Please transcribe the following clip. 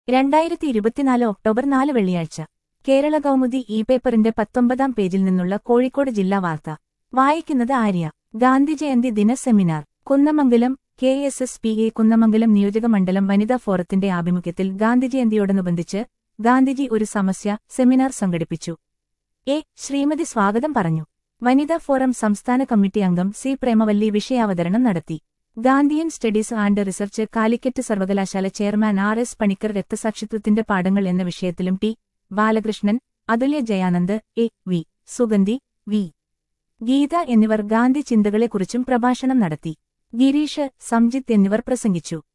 രണ്ടായിരത്തി ഇരുപത്തിനാല് ഒക്ടോബർ നാല് വെള്ളിയാഴ്ച കേരള കൗമുദി ഇ പേപ്പറിന്റെ പത്തൊമ്പതാം പേജിൽ നിന്നുള്ള കോഴിക്കോട് ജില്ലാ വാർത്ത വായിക്കുന്നത് ആര്യ ഗാന്ധി ജയന്തി ദിന seminar Kunnamangalam K S S P A Kunnamangalam നിയോജകമണ്ഡലം വനിതാ ഫോറത്തിന്റെ ആഭിമുഖ്യത്തിൽ ഗാന്ധി ജയന്തിയോടനുബന്ധിച്ച് ഗാന്ധിജി ഒരു സമസ്യ സെമിനാർ സംഘടിപ്പിച്ചു എ ശ്രീമതി സ്വാഗതം പറഞ്ഞു വനിതാ ഫോറം സംസ്ഥാന കമ്മിറ്റി അംഗം സി പ്രേമവല്ലി വിഷയാവതരണം നടത്തി Gandhian studies and research Calicut സർവകലാശാല ചെയർമാൻ ആർ എസ് പണിക്കർ രക്തസാക്ഷിത്വത്തിന്റെ പാഠങ്ങൾ എന്ന വിഷയത്തിലും T Balakrishnan Athulya Jayanand A V Sugandhi V Geetha എന്നിവർ ഗാന്ധി ചിന്തകളെക്കുറിച്ചും പ്രഭാഷണം നടത്തി ഗിരീഷ് സംജിത്ത് എന്നിവർ പ്രസംഗിച്ചു